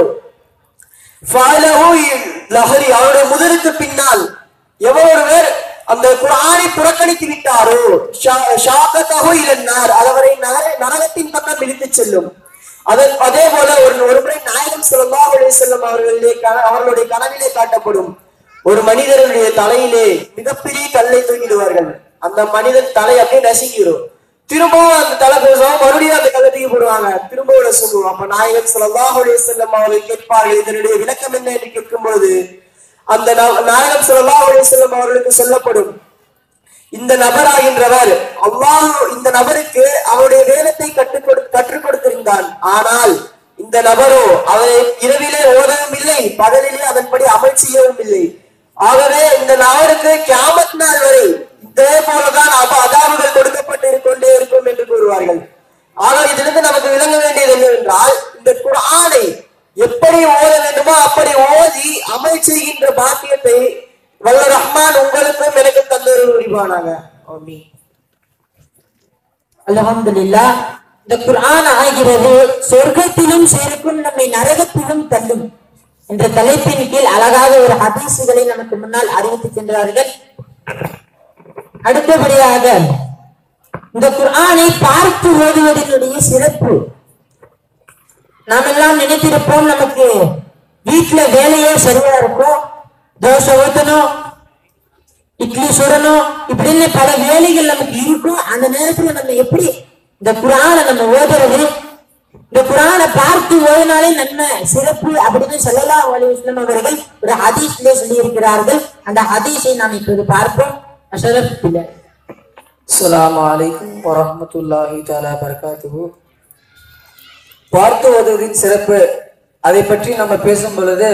ஃபாலஹு லஹரி அவருடைய முதலுக்கு பின்னால் எவர் ஒருவர் அந்த குர்ஆனை புறக்கணித்து விட்டாரோ ஷா- ஷாகத்தஹு இலன்னார் அது அவரை நரக- நரகத்தின் பக்கம் இழுத்துச் செல்லும் அதன் அதே போல ஒரு ஒரு முறை நாயகம் ஸல்லல்லாஹு அலைஹி வஸல்லம் அவர்களுடைய கன- அவர்களுடைய கனவிலே காட்டப்படும் ஒரு மனிதருடைய தலையிலே மிகப்பெரிய கல்லை தூக்கிடுவார்கள் அந்த மனிதன் தலை அப்படியே நசுங்கிடும் திரும்பவும் அந்த தலை பேசுவோம் மறுபடியும் அந்த கல்லை தூக்கி போடுவாங்க திரும்பவும் நசுங்குவோம் அப்ப நாயகம் ஸல்லல்லாஹு அலைஹி வஸல்லம் அவர்கள் கேட்பார்கள் இதனுடைய விளக்கம் என்ன என்று கேட்கும் பொழுது அந்த நா- நாயகம் ஸல்லல்லாஹு அலைஹி வஸல்லம் அவர்களுக்கு சொல்லப்படும் இந்த நபராகின்றவர் அல்லாஹ் இந்த நபருக்கு அவருடைய வேதத்தை கற்றுக் கொடு கற்றுக் கொடுத்திருந்தான் ஆனால் இந்த நபரோ அவரை இரவிலே ஓதவும் இல்லை பகலிலே அதன்படி அமல் செய்யவும் இல்லை ஆகவே இந்த நபருக்கு கியாமத் நாள் வரை இதே போலதான் அப்ப அதாவுகள் கொடுக்கப்பட்டு கொண்டே இருக்கும் என்று கூறுவார்கள் ஆனால் இதிலிருந்து நமக்கு விளங்க வேண்டியது என்னவென்றால் இந்த குர்ஆனை எப்படி ஓத வேண்டுமோ அப்படி ஓதி அமல் செய்கின்ற பாக்கியத்தை வல்ல ரஹ்மான் உங்களுக்கும் எனக்கும் தந்தொரு புரிவானாங்க ஆமீன் அல்ஹம்துலில்லாஹ் இந்த குர்ஆன் ஆகிறது சொர்க்கத்திலும் சேர்க்கும் நம்மை நரகத்திலும் தள்ளும் என்ற தலைப்பின் கீழ் அழகாக ஒரு ஹதீசுகளை நமக்கு முன்னால் அறிவித்து சென்றார்கள் அடுத்தபடியாக இந்த குர்ஆனை பார்த்து ஓதுவதனுடைய சிறப்பு நாம் எல்லாம் நினைத்திருப்போம் நமக்கு வீட்டுல வேலையே சரியா இருக்கும் தோசை ஊத்தணும் இட்லி சுடணும் இப்படின்னு பல வேலைகள் நமக்கு இருக்கும் அந்த நேரத்துல நம்ம எப்படி இந்த குரானை நம்ம ஓதுறது இந்த குரானை பார்த்து ஓதினாலே நன்மை சிறப்பு அப்படின்னு சொல்லலா அலிஸ்லாம் அவர்கள் ஒரு ஹதீஸ்ல சொல்லி இருக்கிறார்கள் அந்த ஹதீஸை நாம் இப்போது பார்ப்போம் அஷரப் பிள்ளை அஸ்ஸலாமு அலைக்கும் வரஹ்மத்துல்லாஹி தஆலா பரகாத்துஹு பார்த்து ஓதுவதின் சிறப்பு அதை பற்றி நம்ம பேசும் பொழுது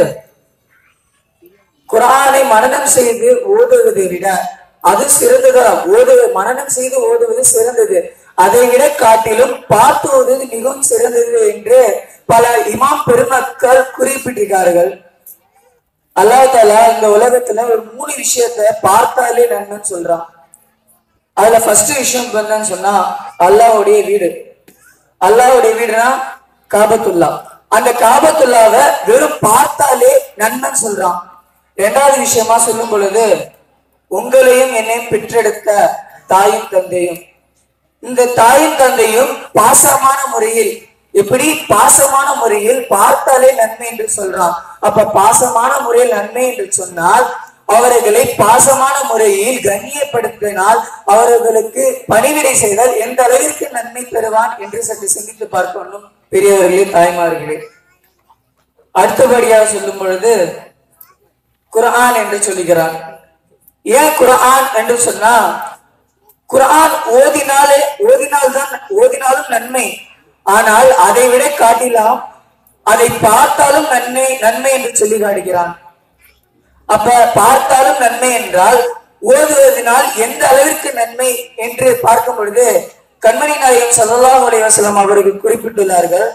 குர்ஆனை மனனம் செய்து ஓதுவதை விட அது சிறந்ததா ஓது மனனம் செய்து ஓதுவது சிறந்தது அதை விட காட்டிலும் பார்த்து ஓதுவது மிகவும் சிறந்தது என்று பல இமாம் பெருமக்கள் குறிப்பிட்டிருக்கார்கள் அல்லாஹ் தாலா இந்த உலகத்துல ஒரு மூணு விஷயத்த பார்த்தாலே நன்மைன்னு சொல்றான் அதுல ஃபர்ஸ்ட் விஷயம் என்னன்னு சொன்னா அல்லாஹ்வுடைய வீடு அல்லாஹ்வுடைய வீடுனா காபத்துல்லா அந்த காபத்துல்லாவை வெறும் பார்த்தாலே நன்மைன்னு சொல்றான் ரெண்டாவது விஷயமா சொல்லும் பொழுது உங்களையும் என்னையும் பெற்றெடுத்த தாயும் தந்தையும் இந்த தாயும் தந்தையும் பாசமான முறையில் எப்படி பாசமான முறையில் பார்த்தாலே நன்மை என்று சொல்றான் அப்ப பாசமான முறையில் நன்மை என்று சொன்னால் அவர்களை பாசமான முறையில் கண்ணியப்படுத்தினால் அவர்களுக்கு பணிவிடை செய்தால் எந்த அளவிற்கு நன்மை பெறுவான் என்று சற்று சிந்தித்து பார்க்கணும் பெரியவர்களே தாய்மார்களே அடுத்தபடியாக சொல்லும் பொழுது குர்ஆன் என்று சொல்லுகிறான் ஏன் குர்ஆன் என்று சொன்னா குர்ஆன் ஓதினாலே ஓதினால்தான் ஓதினாலும் நன்மை ஆனால் அதை விட காட்டிலாம் அதை பார்த்தாலும் நன்மை நன்மை என்று சொல்லி காட்டுகிறான் அப்ப பார்த்தாலும் நன்மை என்றால் ஓதுவதனால் எந்த அளவிற்கு நன்மை என்று பார்க்கும் பொழுது கண்மணி நாயகம் ஸல்லல்லாஹு அலைஹி வஸல்லம் அவர்கள் குறிப்பிட்டுள்ளார்கள்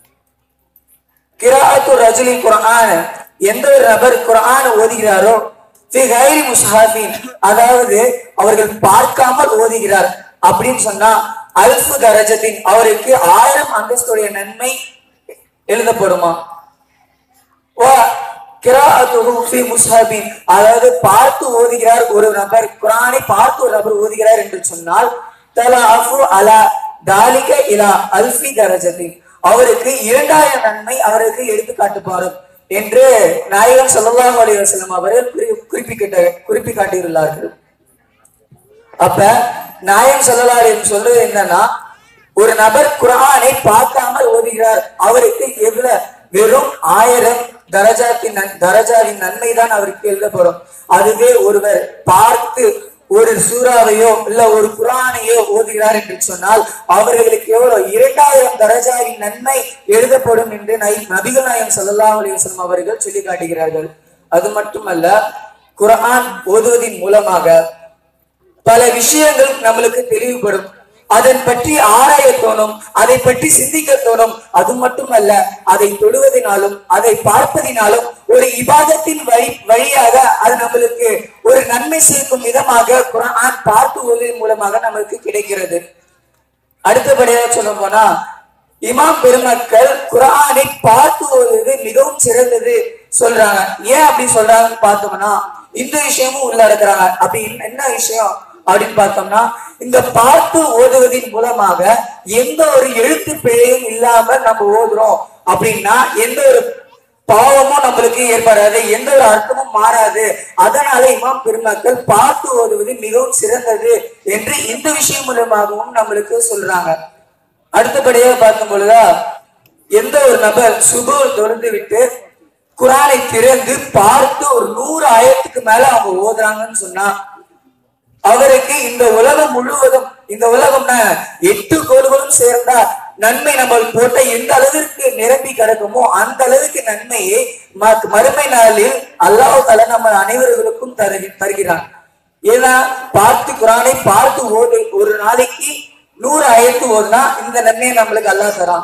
கிராஅத்து ரஜுலி குர்ஆன் எந்த ஒரு நபர் குர்ஆன் ஓதுகிறாரோ ஃபி கைரி முஸ்ஹாஃபின் அதாவது அவர்கள் பார்க்காமல் ஓதுகிறார் அப்படின்னு சொன்னா அல்ஃபு தரஜத்தின் அவருக்கு ஆயிரம் அந்தஸ்துடைய நன்மை எழுதப்படுமா வா கிராஅத்துஹு ஃபி முஸ்ஹபின் அதாவது பார்த்து ஓதுகிறார் ஒரு நபர் குர்ஆனை பார்த்து ஒரு நபர் ஓதுகிறார் என்று சொன்னால் தலாஃபு அலா தாலிக இலா அல்ஃபி தரஜத்தின் அவருக்கு இரண்டாயிரம் நன்மை அவருக்கு எடுத்து காட்டுப்பாரும் என்று நாயகம் ஸல்லல்லாஹு அலைஹி வஸல்லம் அவர்கள் குறி- குறிப்பிட்ட குறிப்பி காட்டியுள்ளார்கள் அப்ப நாயம் சொல்லலாரின் சொல்றது என்னன்னா ஒரு நபர் குர்ஆனை பார்க்காமல் ஓதுகிறார் அவருக்கு எவ்வளவு வெறும் ஆயிரம் தரஜாத்தின் நன்- தரஜாவின் நன்மை தான் அவருக்கு எழுதப்படும் அதுவே ஒருவர் பார்த்து ஒரு சூறாவையோ இல்ல ஒரு குர்ஆனையோ ஓதுகிறார் என்று சொன்னால் அவர்களுக்கு எவ்வளவு இரண்டாயிரம் தரஜாவின் நன்மை எழுதப்படும் என்று நை- நபிகள் நாயம் ஸல்லல்லாஹு அலைஹி வஸல்லம் அவர்கள் சொல்லி காட்டுகிறார்கள் அது மட்டுமல்ல குர்ஆன் ஓதுவதின் மூலமாக பல விஷயங்கள் நம்மளுக்கு தெளிவுபடும் அதன் பற்றி ஆராய தோணும் அதை பற்றி சிந்திக்க தோணும் அது மட்டுமல்ல அதை தொடுவதினாலும் அதை பார்ப்பதினாலும் ஒரு இபாதத்தின் வழி வழியாக அது நம்மளுக்கு ஒரு நன்மை சேர்க்கும் விதமாக குர்ஆன் பார்த்து ஓதுவதன் மூலமாக நமக்கு கிடைக்கிறது அடுத்தபடியாக சொல்ல போனா இமாம் பெருமக்கள் குர்ஆனை பார்த்து ஓதுவது மிகவும் சிறந்தது சொல்றாங்க ஏன் அப்படி சொல்றாங்கன்னு பார்த்தோம்னா இந்த விஷயமும் உள்ளடக்குறாங்க அப்படி என்ன விஷயம் அப்படின்னு பார்த்தோம்னா இந்த பார்த்து ஓதுவதின் மூலமாக எந்த ஒரு எழுத்து பிழையும் இல்லாம நம்ம ஓதுறோம் அப்படின்னா எந்த ஒரு பாவமும் நம்மளுக்கு ஏற்படாது எந்த ஒரு அர்த்தமும் மாறாது அதனால இமாம் பெருமக்கள் பார்த்து ஓதுவது மிகவும் சிறந்தது என்று இந்த விஷயம் மூலமாகவும் நம்மளுக்கு சொல்றாங்க அடுத்தபடியாக பார்க்கும் பொழுதா எந்த ஒரு நபர் சுபு தொழுந்து விட்டு குரானை திறந்து பார்த்து ஒரு நூறு ஆயிரத்துக்கு மேல அவங்க ஓதுறாங்கன்னு சொன்னா அவருக்கு இந்த உலகம் முழுவதும் இந்த உலகம்னா எட்டு கோள்களும் சேர்ந்தா நன்மை நம்ம போட்ட எந்த அளவிற்கு நிரம்பி கிடக்குமோ அந்த அளவுக்கு நன்மையை ம- மறுமை நாளில் அல்லாஹ் தலா நம்ம அனைவர்களுக்கும் தரு தருகிறான் ஏன்னா பார்த்து குரானை பார்த்து ஓது ஒரு நாளைக்கு நூறு ஆயிரத்து ஓதுனா இந்த நன்மையை நம்மளுக்கு அல்லாஹ் தரான்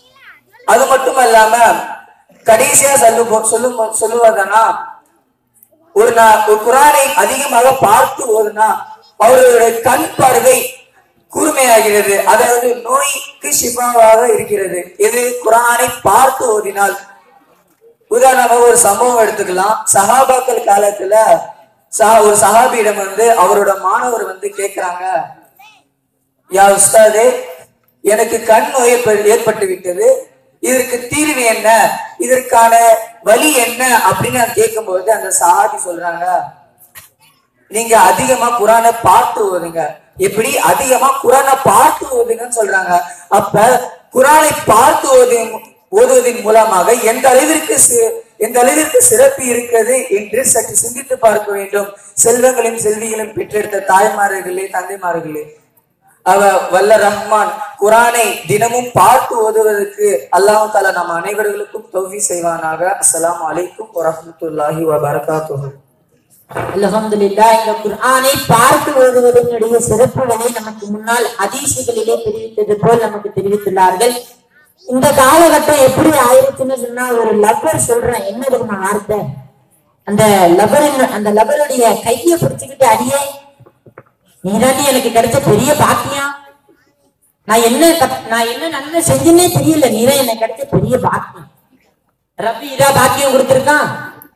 அது மட்டும் இல்லாம கடைசியா சொல்லு சொல்லும் சொல்லுவதனா ஒரு நா- ஒரு குரானை அதிகமாக பார்த்து ஓதுனா அவர்களுடைய கண் பார்வை கூர்மையாகிறது அதாவது நோய்க்கு சிபாவாக இருக்கிறது எது குரானை பார்த்து ஓதினால் உதாரணமாக ஒரு சம்பவம் எடுத்துக்கலாம் சஹாபாக்கள் காலத்துல சஹா- ஒரு சஹாபியிடம் வந்து அவரோட மாணவர் வந்து கேக்குறாங்க யா உஸ்தாதே எனக்கு கண் நோய் ஏற்ப- ஏற்பட்டு விட்டது இதற்கு தீர்வு என்ன இதற்கான வழி என்ன அப்படின்னு நான் கேட்கும்போது அந்த சஹாபி சொல்றாங்க நீங்க அதிகமா குரானை பார்த்து ஓதுங்க எப்படி அதிகமா குரானை பார்த்து ஓதுங்கன்னு சொல்றாங்க அப்ப குரானை பார்த்து ஓது ஓதுவதன் மூலமாக எந்த அளவிற்கு சி- எந்த அளவிற்கு சிறப்பு இருக்கிறது என்று சற்று சிந்தித்து பார்க்க வேண்டும் செல்வங்களையும் செல்விகளையும் பெற்றெடுத்த தாய்மார்களே தந்தைமார்களே அவ வல்ல ரஹ்மான் குரானை தினமும் பார்த்து ஓதுவதற்கு அல்லாஹ் தாலா நம் அனைவர்களுக்கும் தௌஃபி செய்வானாக அஸ்ஸலாமு அலைக்கும் வரஹ்மத்துல்லாஹி வபரகாத்துஹு அல்ஹம்துலில்லாஹ் இந்த குர்ஆனை பார்த்து ஓதுவதனுடைய சிறப்புகளை நமக்கு முன்னால் ஹதீசுகளிலே தெரிவித்தது போல் நமக்கு தெரிவித்துள்ளார்கள் இந்த காலகட்டம் எப்படி ஆயிருச்சுன்னு சொன்னா ஒரு லப்பர் சொல்றேன் என்ன தெரியுமா வார்த்தை அந்த லப்பரின் அந்த லப்பருடைய கையை பிடிச்சுக்கிட்டு அடியே நீதாண்டி எனக்கு கிடைச்ச பெரிய பாக்கியம் நான் என்ன தப்- நான் என்ன நன்மை செஞ்சேன்னே தெரியல நீதான் எனக்கு கிடைச்ச பெரிய பாக்கியம் ரப்பி இதா பாக்கியம் கொடுத்திருக்கான்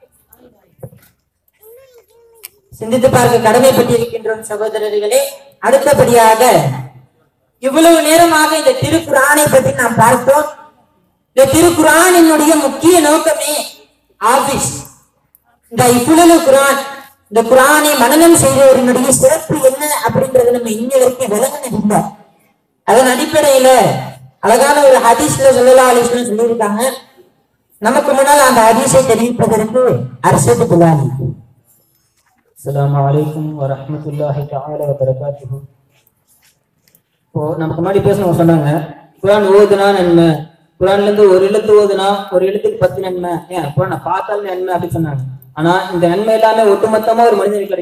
சிந்தித்து பார்க்க கடமைப்பட்டு இருக்கின்றோம் சகோதரர்களே அடுத்தபடியாக இவ்வளவு நேரமாக இந்த திருக்குறானை பற்றி நாம் பார்த்தோம் இந்த திருக்குறானினுடைய முக்கிய நோக்கமே ஆபீஸ் இந்த இப்புழலு குரான் இந்த குரானை மனனம் செய்தவர்களுடைய சிறப்பு என்ன அப்படின்றது நம்ம இன்ன வரைக்கும் விளங்கினதில்லை அதன் அடிப்படையில அழகான ஒரு ஹதீஸ்ல சொல்லலா அலிஸ்லாம் சொல்லியிருக்காங்க நமக்கு முன்னால் அந்த ஹதீஸை தெரிவிப்பதற்கு அரசு புலாலி அஸ்ஸலாமு அலைக்கும் வரஹ்மத்துல்லாஹி தஆலா வபரகாத்துஹு இப்போ நமக்கு முன்னாடி பேசணும் சொன்னாங்க குரான் ஓதுனா நன்மை குரான்ல இருந்து ஒரு எழுத்து ஓதுனா ஒரு எழுத்துக்கு பத்து நன்மை ஏன் குரானை பார்த்தாலும் நன்மை அப்படின்னு சொன்னாங்க ஆனா இந்த நன்மை எல்லாமே ஒட்டுமொத்தமா ஒரு மனிதனுக்கு கிடைக்கும்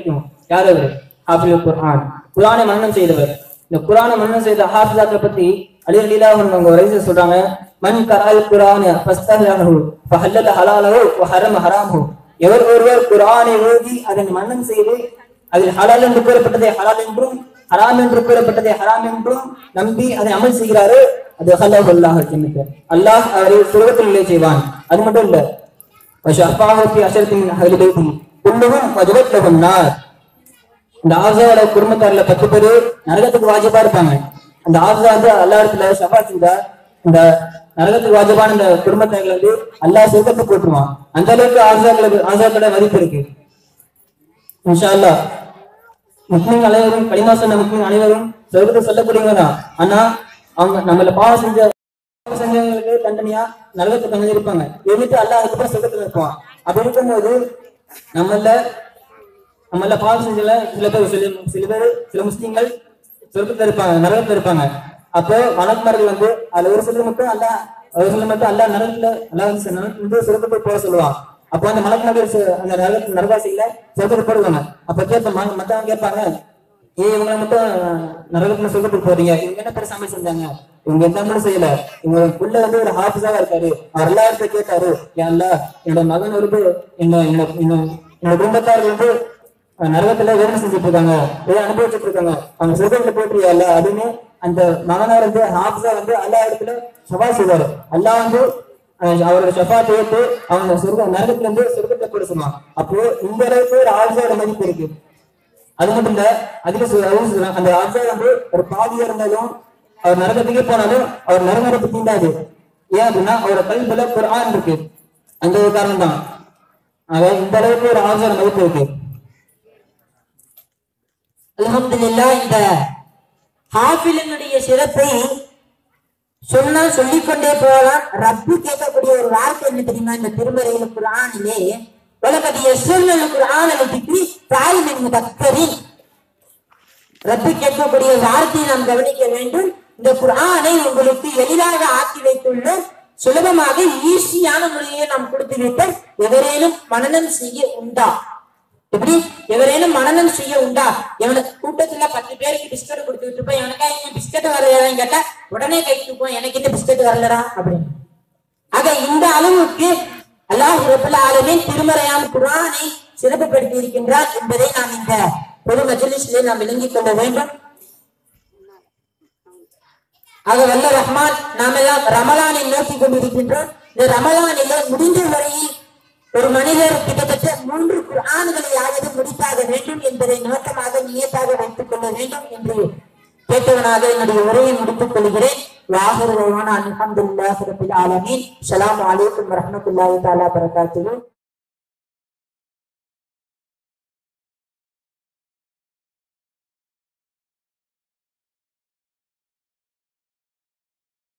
யார் அவர் ஹாஃபில் குர்ஆன் குர்ஆனை மனனம் செய்தவர் இந்த குர்ஆனை மனனம் செய்த ஹாஃபிஸாக்களை பத்தி அலி அலிலா அவங்க ஒரு வயசு சொல்றாங்க மன் கரால் குர்ஆன ஃபஸ்தஹலஹு ஃபஹல்லல ஹலாலஹு வ ஹரம ஹராமஹு எவர் ஒருவர் குர்ஆனை ஓதி அதனை மனனம் செய்து அதில் ஹலால் என்று கூறப்பட்டதை ஹலால் என்றும் ஹராம் என்று கூறப்பட்டதை ஹராம் என்றும் நம்பி அதை அமல் செய்கிறாரோ அது ஹல்லாஹ் அல்லாஹ் ஜன்னத்து அல்லாஹ் அவரை சுரகத்தில் நிலை செய்வான் அது மட்டும் இல்ல وشفاعه في عشرة من أهل بيته كلهم وجبت لهم النار இந்த ஆஃப்ஸாவோட குடும்பத்தாரில் பத்து பேர் நரகத்துக்கு வாஜிபா இருப்பாங்க அந்த ஆஃப்ஸா வந்து அல்லா இடத்துல ஷஃபா செஞ்சா இந்த நரகத்துக்கு வாஜிபான இந்த குடும்பத்தாரில் வந்து அல்லாஹ் சொர்க்கத்துக்கு போட்டுருவான் அந்த அளவுக்கு ஆஃப்ஸாக்களுக்கு ஆஃப்ஸாக்களோட மதிப்பு இருக்கு இன்ஷா அல்லாஹ் முஸ்லிம் அனைவரும் களிமா சொன்ன முஸ்லிம் அனைவரும் சொர்க்கத்தை சொல்லக்கூடியவங்க தான் ஆனா அவங்க நம்மள பாவம் செஞ்ச பாவம் செஞ்சவங்களுக்கு தண்டனையா நரகத்துக்கு தண்டனை இருப்பாங்க இருந்துட்டு அல்லாஹ் அதுக்கப்புறம் சொர்க்கத்துல இருப்பான் அப்படி இருக்கும்போது நம்மள நம்மள பாவம் செஞ்சல சில பேர் சில சில பேர் சில முஸ்லிம்கள் சொர்க்கத்துல இருப்பாங்க நரகத்துல இருப்பாங்க அப்போ வணக்கமார்கள் வந்து அதுல ஒரு சிலர் மட்டும் அல்ல ஒரு சிலர் மட்டும் அல்ல நரகத்துல அல்ல வந்து நரகத்துல இருந்து சொர்க்கத்துக்கு போக சொல்லுவான் அப்போ அந்த மலக்குமார்கள் சு- அந்த நரகத்து நரகாசியில சொர்க்கத்துக்கு போடுவாங்க அப்ப கேட்ப ம- மத்தவங்க கேட்பாங்க ஏ இவங்களை மட்டும் நரகத்துல சொர்க்கத்துக்கு போறீங்க இவங்க என்ன பெருசாமி செஞ்சாங்க இவங்க எந்த அமலும் செய்யல இவங்க புள்ள வந்து ஒரு ஹாஃபிஸாவா இருக்காரு அவர் எல்லார்ட்ட கேட்டாரு ஏன் அல்ல என்னோட மகன் வந்து என்ன என்னோட என்னோட என்னோட குடும்பத்தார்கள் வந்து அஹ் நரகத்துல வேதனை செஞ்சுட்டு இருக்காங்க வேதனை அனுபவிச்சுட்டு இருக்காங்க அவங்க சொர்க்கத்துல போயிட்டு அல்ல அதுன்னு அந்த மகனார் வந்து ஹாஃபிஸா வந்து அல்லா இடத்துல சபா செய்வாரு அல்லாஹ் வந்து அஹ் அவரோட ஷஃபா தேர்த்து அவங்க சொர்க்க நரகத்துல இருந்து சொர்க்கத்தை போட சொல்லுவாங்க அப்போ இந்த அளவுக்கு ஒரு ஆஃபிஸோட மதிப்பு இருக்கு அது மட்டும் இல்ல அதுக்கு சொல்~ அதுவும் சொல்றாங்க அந்த ஆஃபிஸா வந்து ஒரு பாவியா இருந்தாலும் அவர் நரகத்துக்கே போனாலும் அவர் நரகத்தை தீண்டாது ஏன் அப்படின்னா அவரோட கல்வியில குர்ஆன் இருக்கு அந்த ஒரு காரணம் தான் ஆக இந்த அளவுக்கு ஒரு ஆஃபிஸோட மதிப்பு இருக்கு அல்ஹம்துலில்லாஹ் இந்த ஹாஃபிலினுடைய சிறப்பை சொன்னால் சொல்லிக்கொண்டே போகலாம் ரப்பு கேட்கக்கூடிய ஒரு வார்த்தை என்ன தெரியுமா இந்த திருமறையில குரானிலே உலகத்தை எஸ்வல் குரான் திக்ரி தாய் மின் தக்கரின் ரப்பு கேட்கக்கூடிய வார்த்தையை நாம் கவனிக்க வேண்டும் இந்த குர்ஆனை உங்களுக்கு எளிதாக ஆக்கி வைத்துள்ளோம் சுலபமாக ஈஸியான முறையை நாம் கொடுத்து விட்டோம் எவரேனும் மனனம் செய்ய உண்டா எப்படி எவரேனும் மனநம் செய்ய உண்டா இவனுக்கு கூட்டத்துல பத்து பேருக்கு பிஸ்கட் கொடுத்துட்டு இருப்போம் இவனுக்கா இன்னும் பிஸ்கட் வரலையான்னு கேட்டா உடனே கை தூக்குவோம் எனக்கு இந்த பிஸ்கட் வரலடா அப்படின்னு ஆக இந்த அளவுக்கு அல்லாஹ் ரபுல் ஆலமீன் திருமறையாம் குர்ஆனை சிறப்புப்படுத்தி இருக்கின்றார் என்பதை நாம் இந்த பொது மஜ்லிஸிலே நாம் விளங்கிக் கொள்ள வேண்டும் ஆக வல்ல ரஹ்மான் நாம் எல்லாம் ரமலானை நோக்கி கொண்டிருக்கின்றோம் இந்த ரமலானிலே முடிந்த வரையில் ஒரு மனிதர் கிட்டத்தட்ட மூன்று குர்ஆன்களையாவது முடித்தாக வேண்டும் என்பதை நோக்கமாக நியத்தாக வைத்துக் கொள்ள வேண்டும் என்று கேட்டவனாக என்னுடைய உரையை முடித்துக் கொள்கிறேன் வாகர் அல்ஹம்துலில்லாஹி ரப்பில் ஆலமீன் ஸலாமு அலைக்கும் வரஹ்மத்துல்லாஹி தஆலா பரகாத்துஹு